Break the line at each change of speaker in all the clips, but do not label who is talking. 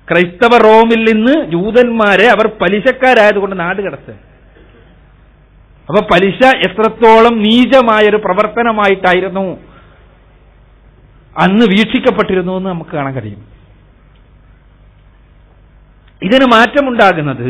ക്രൈസ്തവ റോമിൽ നിന്ന് ജൂതന്മാരെ അവർ പലിശക്കാരായതുകൊണ്ട് നാട് കടത്തുക അപ്പൊ പലിശ എത്രത്തോളം നീചമായൊരു പ്രവർത്തനമായിട്ടായിരുന്നു അന്ന് വീക്ഷിക്കപ്പെട്ടിരുന്നു എന്ന് നമുക്ക് കാണാൻ കഴിയും ഇതിന് മാറ്റമുണ്ടാകുന്നത്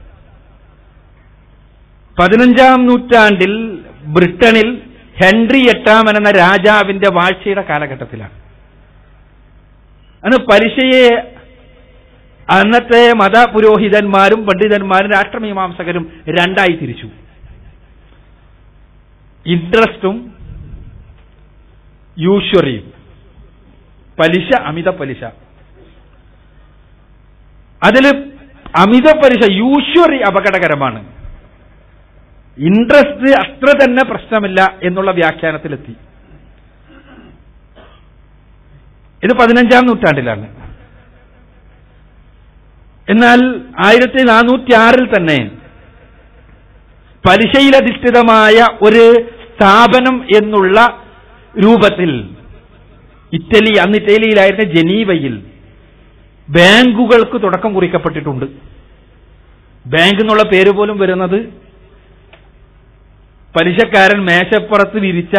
പതിനഞ്ചാം നൂറ്റാണ്ടിൽ ബ്രിട്ടനിൽ ഹെൻറി എട്ടാമൻ എന്ന രാജാവിന്റെ വാഴ്ചയുടെ കാലഘട്ടത്തിലാണ് അന്ന് പലിശയെ അന്നത്തെ മതപുരോഹിതന്മാരും പണ്ഡിതന്മാരും രാഷ്ട്രമീമാംസകരും രണ്ടായി തിരിച്ചു ഇൻട്രസ്റ്റും യൂഷ്വറിയും പലിശ അമിത പലിശ അതിൽ അമിത പലിശ യൂഷ്വറി അപകടകരമാണ് ഇൻട്രസ്റ്റ് അത്ര തന്നെ പ്രശ്നമില്ല എന്നുള്ള വ്യാഖ്യാനത്തിലെത്തി ഇത് പതിനഞ്ചാം നൂറ്റാണ്ടിലാണ് എന്നാൽ ആയിരത്തി നാനൂറ്റി ആറിൽ തന്നെ പലിശയിലധിഷ്ഠിതമായ ഒരു സ്ഥാപനം എന്നുള്ള രൂപത്തിൽ ഇറ്റലി അന്ന് ഇറ്റലിയിലായിരുന്ന ജനീവയിൽ ബാങ്കുകൾക്ക് തുടക്കം കുറിക്കപ്പെട്ടിട്ടുണ്ട് ബാങ്ക് എന്നുള്ള പേര് പോലും വരുന്നത് പലിശക്കാരൻ മേശപ്പുറത്ത് വിരിച്ച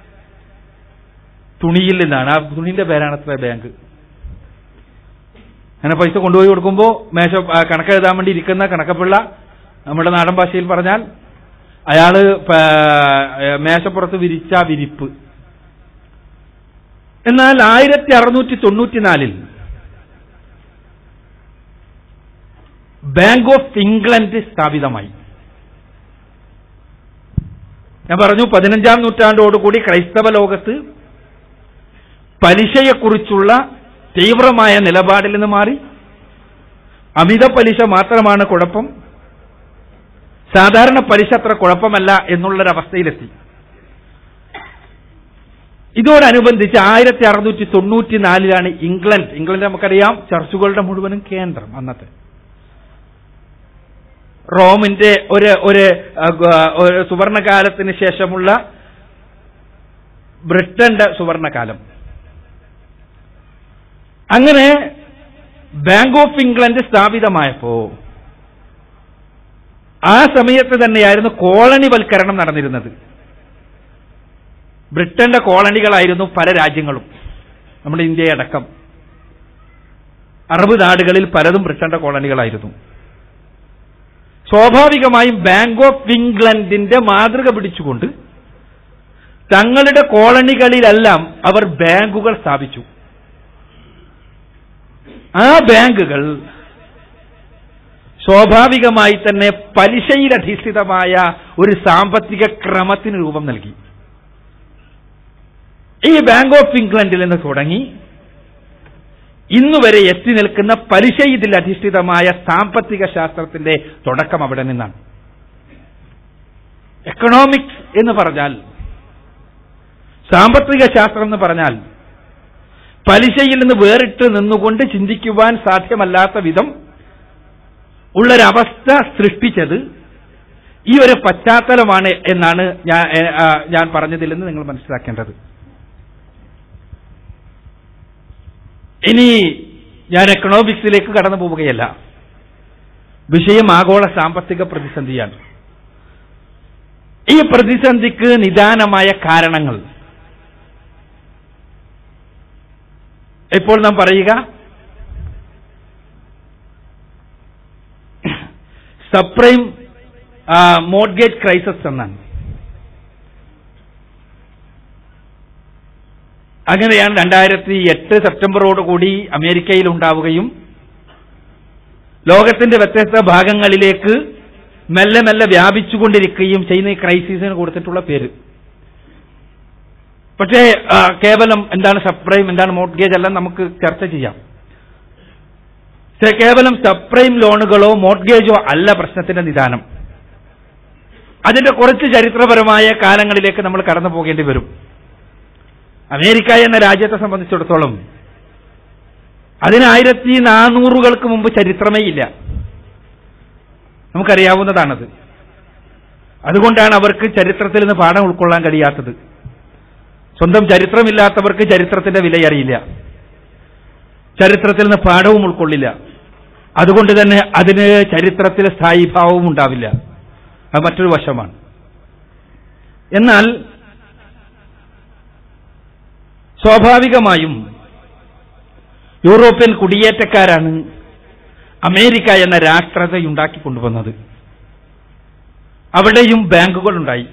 തുണിയിൽ നിന്നാണ് ആ തുണിന്റെ പേരാണ് അത്ര ബാങ്ക് അങ്ങനെ പൈസ കൊണ്ടുപോയി കൊടുക്കുമ്പോൾ മേശ ആ, കണക്ക് എഴുതാൻ വേണ്ടി ഇരിക്കുന്ന കണക്കപ്പിള്ള നമ്മുടെ നാടൻ ഭാഷയിൽ പറഞ്ഞാൽ അയാള് പ- മേശപ്പുറത്ത് വിരിച്ച വിരിപ്പ് എന്നാൽ ആയിരത്തി അറുന്നൂറ്റി തൊണ്ണൂറ്റിനാലിൽ ബാങ്ക് ഓഫ് ഇംഗ്ലണ്ട് സ്ഥാപിതമായി ഞാൻ പറഞ്ഞു പതിനഞ്ചാം നൂറ്റാണ്ടോടുകൂടി ക്രൈസ്തവ ലോകത്ത് പലിശയെക്കുറിച്ചുള്ള തീവ്രമായ നിലപാടിൽ നിന്ന് മാറി അമിത പലിശ മാത്രമാണ് കുഴപ്പം സാധാരണ പലിശ അത്ര കുഴപ്പമല്ല എന്നുള്ളൊരവസ്ഥയിലെത്തി ഇതോടനുബന്ധിച്ച് ആയിരത്തി അറുന്നൂറ്റി തൊണ്ണൂറ്റി നാലിലാണ് ഇംഗ്ലണ്ട് ഇംഗ്ലണ്ട് നമുക്കറിയാം ചർച്ചുകളുടെ മുഴുവനും കേന്ദ്രം അന്നത്തെ റോമിന്റെ ഒരു ഒരു അഹ്, ഗ- ഒരു സുവർണകാലത്തിന് ശേഷമുള്ള ബ്രിട്ടന്റെ സുവർണകാലം അങ്ങനെ ബാങ്ക് ഓഫ് ഇംഗ്ലണ്ട് സ്ഥാപിതമായപ്പോ ആ സമയത്ത് തന്നെയായിരുന്നു കോളനിവൽക്കരണം നടന്നിരുന്നത് ബ്രിട്ടന്റെ കോളനികളായിരുന്നു പല രാജ്യങ്ങളും നമ്മുടെ ഇന്ത്യയടക്കം അറബ് നാടുകളിൽ പലതും ബ്രിട്ടന്റെ കോളനികളായിരുന്നു സ്വാഭാവികമായും ബാങ്ക് ഓഫ് ഇംഗ്ലണ്ടിന്റെ മാതൃക പിടിച്ചുകൊണ്ട് തങ്ങളുടെ കോളനികളിലെല്ലാം അവർ ബാങ്കുകൾ സ്ഥാപിച്ചു ആ ബാങ്കുകൾ സ്വാഭാവികമായി തന്നെ പലിശയിലധിഷ്ഠിതമായ ഒരു സാമ്പത്തിക ക്രമത്തിന് രൂപം നൽകി ഈ ബാങ്ക് ഓഫ് ഇംഗ്ലണ്ടിൽ നിന്ന് തുടങ്ങി ഇന്നുവരെ എത്തി നിൽക്കുന്ന പലിശയിൽ അധിഷ്ഠിതമായ സാമ്പത്തിക ശാസ്ത്രത്തിന്റെ തുടക്കം അവിടെ നിന്നാണ് എക്കണോമിക്സ് എന്ന് പറഞ്ഞാൽ സാമ്പത്തിക ശാസ്ത്രം എന്ന് പറഞ്ഞാൽ പലിശയിൽ നിന്ന് വേറിട്ട് നിന്നുകൊണ്ട് ചിന്തിക്കുവാൻ സാധ്യമല്ലാത്ത വിധം ഉള്ളൊരവസ്ഥ സൃഷ്ടിച്ചത് ഈ ഒരു പശ്ചാത്തലമാണ് എന്നാണ് ഞാൻ ഏ, ആ, ഞാൻ പറഞ്ഞതിൽ നിന്ന് നിങ്ങൾ മനസ്സിലാക്കേണ്ടത് ഇനി ഞാൻ എക്കണോമിക്സിലേക്ക് കടന്നു പോവുകയല്ല വിഷയം ആഗോള സാമ്പത്തിക പ്രതിസന്ധിയാണ് ഈ പ്രതിസന്ധിക്ക് നിദാനമായ കാരണങ്ങൾ ഇപ്പോൾ നാം പറയുക സപ്രൈം മോഡ്ഗേജ് ക്രൈസിസ് എന്നാണ് അങ്ങനെയാണ് രണ്ടായിരത്തി എട്ട് സെപ്റ്റംബറോടുകൂടി അമേരിക്കയിൽ ഉണ്ടാവുകയും ലോകത്തിന്റെ വ്യത്യസ്ത ഭാഗങ്ങളിലേക്ക് മെല്ലെ മെല്ലെ വ്യാപിച്ചുകൊണ്ടിരിക്കുകയും ചെയ്യുന്ന ഈ ക്രൈസിസിന് കൊടുത്തിട്ടുള്ള പേര് പക്ഷേ ആ, കേവലം എന്താണ് സബ്പ്രൈം എന്താണ് മോഡ്ഗേജ് എല്ലാം നമുക്ക് ചർച്ച ചെയ്യാം പക്ഷേ കേവലം സബ്പ്രൈം ലോണുകളോ മോഡ്ഗേജോ അല്ല പ്രശ്നത്തിന്റെ നിദാനം അതിന്റെ കുറച്ച് ചരിത്രപരമായ കാലങ്ങളിലേക്ക് നമ്മൾ കടന്നു പോകേണ്ടി വരും അമേരിക്ക എന്ന രാജ്യത്തെ സംബന്ധിച്ചിടത്തോളം അതിന് ആയിരത്തി നാനൂറുകൾക്ക് മുമ്പ് ചരിത്രമേ ഇല്ല നമുക്കറിയാവുന്നതാണത് അതുകൊണ്ടാണ് അവർക്ക് ചരിത്രത്തിൽ നിന്ന് പാഠം ഉൾക്കൊള്ളാൻ കഴിയാത്തത് സ്വന്തം ചരിത്രമില്ലാത്തവർക്ക് ചരിത്രത്തിന്റെ വിലയറിയില്ല ചരിത്രത്തിൽ നിന്ന് പാഠവും ഉൾക്കൊള്ളില്ല അതുകൊണ്ട് തന്നെ അതിന് ചരിത്രത്തിൽ സ്ഥായീഭാവവും ഉണ്ടാവില്ല അത് മറ്റൊരു വശമാണ് എന്നാൽ സ്വാഭാവികമായും യൂറോപ്യൻ കുടിയേറ്റക്കാരാണ് അമേരിക്ക എന്ന രാഷ്ട്രത്തെ ഉണ്ടാക്കിക്കൊണ്ടുവന്നത് അവിടെയും ബാങ്കുകൾ ഉണ്ടായി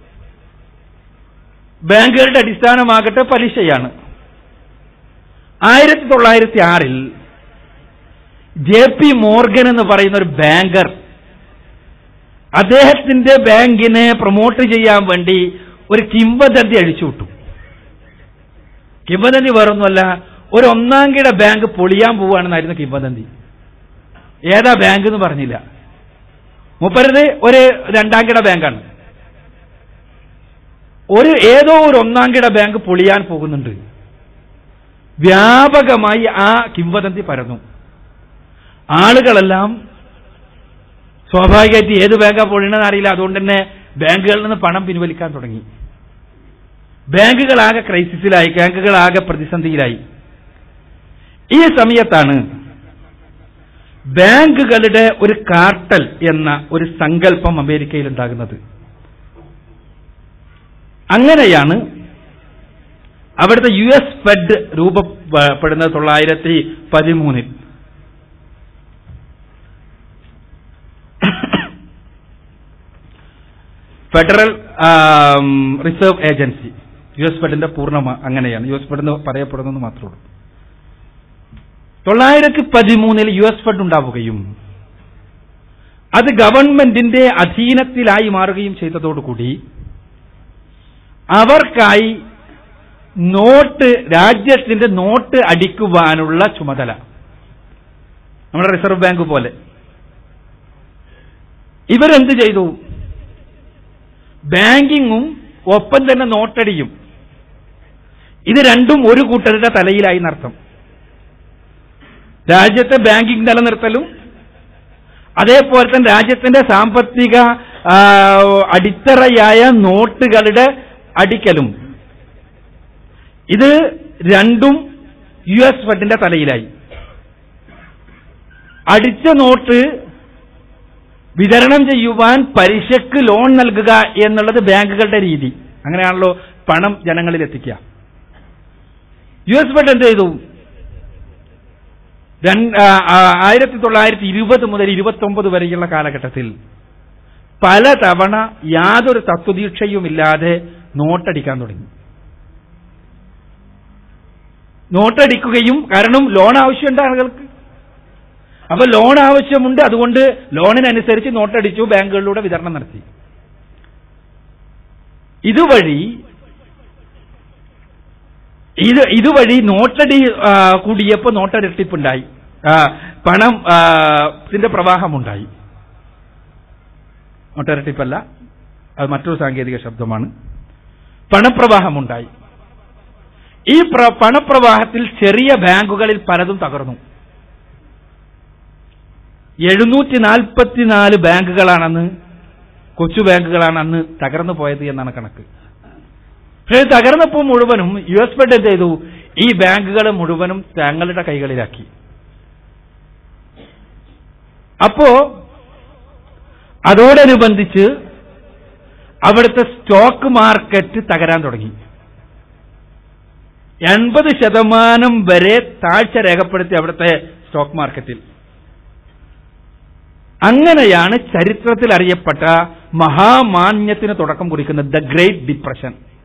ബാങ്കുകളുടെ അടിസ്ഥാനമാകട്ടെ പലിശയാണ് ആയിരത്തി തൊള്ളായിരത്തി ആറിൽ ജെ പി മോർഗൻ എന്ന് പറയുന്ന ഒരു ബാങ്കർ അദ്ദേഹത്തിന്റെ ബാങ്കിനെ പ്രൊമോട്ട് ചെയ്യാൻ വേണ്ടി ഒരു കിംവദന്തി അഴിച്ചുവിട്ടു കിംവദന്തി വേറൊന്നുമല്ല ഒരു ഒന്നാം കിട ബാങ്ക് പൊളിയാൻ പോവുകയാണെന്നായിരുന്നു കിംവദന്തി ഏതാ ബാങ്ക് എന്ന് പറഞ്ഞില്ല മുപ്പരത് ഒരു രണ്ടാം കിട ബാങ്കാണ് ഒരു ഏതോ ഒരു ഒന്നാം കിട ബാങ്ക് പൊളിയാൻ പോകുന്നുണ്ട് വ്യാപകമായി ആ കിംവദന്തി പരന്നു ആളുകളെല്ലാം സ്വാഭാവികമായിട്ട് ഏത് ബാങ്കാ പൊളിയണമെന്ന് അറിയില്ല അതുകൊണ്ട് തന്നെ ബാങ്കുകളിൽ നിന്ന് പണം പിൻവലിക്കാൻ തുടങ്ങി ബാങ്കുകളാകെ ക്രൈസിസിലായി ബാങ്കുകളാകെ പ്രതിസന്ധിയിലായി ഈ സമയത്താണ് ബാങ്കുകളുടെ ഒരു കാർട്ടൽ എന്ന ഒരു സങ്കല്പം അമേരിക്കയിൽ ഉണ്ടാകുന്നത് അങ്ങനെയാണ് അവിടുത്തെ യു എസ് ഫെഡ് രൂപപ്പെടുന്നത് തൊള്ളായിരത്തി പതിമൂന്നിൽ Federal Reserve agency U S ഫെഡിന്റെ പൂർണ്ണ അങ്ങനെയാണ് യു എസ് ഫെഡ് എന്ന് പറയപ്പെടുന്നത് മാത്രമേ ഉള്ളൂ തൊള്ളായിരത്തി പതിമൂന്നിൽ യു എസ് ഫെഡ് ഉണ്ടാവുകയും അത് ഗവൺമെന്റിന്റെ അധീനത്തിലായി മാറുകയും ചെയ്തതോടുകൂടി അവർക്കായി നോട്ട് രാജ്യത്തിന്റെ നോട്ട് അടിക്കുവാനുള്ള ചുമതല നമ്മുടെ റിസർവ് ബാങ്ക് പോലെ ഇവരെന്ത് ചെയ്തു ബാങ്കിങ്ങും ഒപ്പം തന്നെ നോട്ടടിയും ഇത് രണ്ടും ഒരു കൂട്ടരുടെ തലയിലായി നർത്ഥം രാജ്യത്തെ ബാങ്കിംഗ് നിലനിർത്തലും അതേപോലെ തന്നെ രാജ്യത്തിന്റെ സാമ്പത്തിക ആ, അടിത്തറയായ നോട്ടുകളുടെ അടിക്കലും ഇത് രണ്ടും യു എസ് ഫെഡിന്റെ തലയിലായി അടിച്ച നോട്ട് വിതരണം ചെയ്യുവാൻ പലിശക്ക് ലോൺ നൽകുക എന്നുള്ളത് ബാങ്കുകളുടെ രീതി അങ്ങനെയാണല്ലോ പണം ജനങ്ങളിൽ എത്തിക്കുക യു എസ് ഫെഡ് എന്ത് ചെയ്തു ആയിരത്തി തൊള്ളായിരത്തി ഇരുപത് മുതൽ ഇരുപത്തി ഒമ്പത് വരെയുള്ള കാലഘട്ടത്തിൽ പലതവണ യാതൊരു തത്വദീക്ഷയുമില്ലാതെ നോട്ടടിക്കാൻ തുടങ്ങി നോട്ടടിക്കുകയും കാരണം ലോൺ ആവശ്യമുണ്ട് ആളുകൾക്ക് അപ്പൊ ലോൺ ആവശ്യമുണ്ട് അതുകൊണ്ട് ലോണിനനുസരിച്ച് നോട്ടടിച്ചു ബാങ്കുകളിലൂടെ വിതരണം നടത്തി ഇതുവഴി ഇത് ഇതുവഴി നോട്ടടി ആ, കൂടിയപ്പോൾ നോട്ടരട്ടിപ്പുണ്ടായി ആ, പണം ആ, ത്തിന്റെ പ്രവാഹമുണ്ടായി നോട്ടരട്ടിപ്പല്ല അത് മറ്റൊരു സാങ്കേതിക ശബ്ദമാണ് പണപ്രവാഹമുണ്ടായി ഈ പ്ര- പണപ്രവാഹത്തിൽ ചെറിയ ബാങ്കുകളിൽ പലതും തകർന്നു എഴുന്നൂറ്റി നാൽപ്പത്തിനാല് ബാങ്കുകളാണെന്ന് കൊച്ചു ബാങ്കുകളാണ് അന്ന് തകർന്നു പോയത് എന്നാണ് കണക്ക് പക്ഷേ ഇത് തകർന്നപ്പോൾ മുഴുവനും യു എസ് ഫെഡ് എന്ത് ചെയ്തു ഈ ബാങ്കുകൾ മുഴുവനും തങ്ങളുടെ കൈകളിലാക്കി അപ്പോ അതോടനുബന്ധിച്ച് അവിടുത്തെ സ്റ്റോക്ക് മാർക്കറ്റ് തകരാൻ തുടങ്ങി എൺപത് ശതമാനം വരെ താഴ്ച രേഖപ്പെടുത്തി അവിടുത്തെ സ്റ്റോക്ക് മാർക്കറ്റിൽ അങ്ങനെയാണ് ചരിത്രത്തിൽ അറിയപ്പെട്ട മഹാമാന്യത്തിന് തുടക്കം കുറിക്കുന്നത് ദ ഗ്രേറ്റ് ഡിപ്രഷൻ